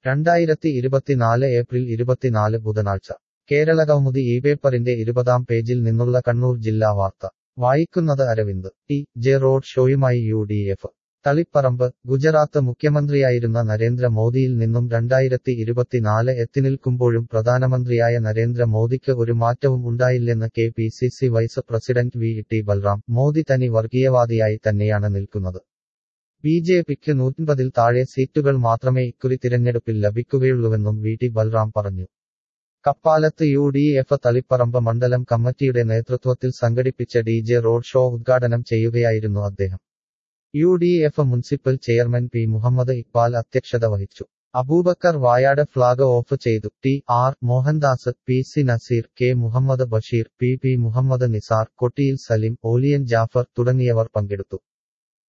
രണ്ടായിരത്തി ഇരുപത്തിനാല് ഏപ്രിൽ ഇരുപത്തിനാല് ബുധനാഴ്ച കേരള കൗമുദി ഈ പേപ്പറിന്റെ ഇരുപതാം പേജിൽ നിന്നുള്ള കണ്ണൂർ ജില്ലാ വാർത്ത വായിക്കുന്നത് അരവിന്ദ് ടി ജെ റോഡ് ഷോയുമായി U D F Thaliparamba Gujarat മുഖ്യമന്ത്രിയായിരുന്ന നരേന്ദ്ര മോദിയിൽ നിന്നും രണ്ടായിരത്തി ഇരുപത്തിനാല് എത്തിനിൽക്കുമ്പോഴും പ്രധാനമന്ത്രിയായ നരേന്ദ്ര മോദിക്ക് ഒരു മാറ്റവും ഉണ്ടായില്ലെന്ന് K P C C vice president V T Balram Modi തനി വർഗീയവാദിയായി തന്നെയാണ് നിൽക്കുന്നത് ബി ജെ പിക്ക് നൂറ്റമ്പതിൽ താഴെ സീറ്റുകൾ മാത്രമേ ഇക്കുറി തിരഞ്ഞെടുപ്പിൽ ലഭിക്കുകയുള്ളൂവെന്നും വി ടി ബൽറാം പറഞ്ഞു കപ്പാലത്ത് യു ഡി എഫ് തളിപ്പറമ്പ് മണ്ഡലം കമ്മിറ്റിയുടെ നേതൃത്വത്തിൽ സംഘടിപ്പിച്ച ഡി ജെ റോഡ് ഷോ ഉദ്ഘാടനം ചെയ്യുകയായിരുന്നു അദ്ദേഹം U D F municipal chairman P Muhammad Iqbal അധ്യക്ഷത വഹിച്ചു അബൂബക്കർ വായാട് ഫ്ളാഗ് ഓഫ് ചെയ്തു T R Mohandas P C Naseer K Muhammad Basheer P P Muhammad Nisar കൊട്ടിയിൽ സലിം ഓലിയൻ ജാഫർ തുടങ്ങിയവർ പങ്കെടുത്തു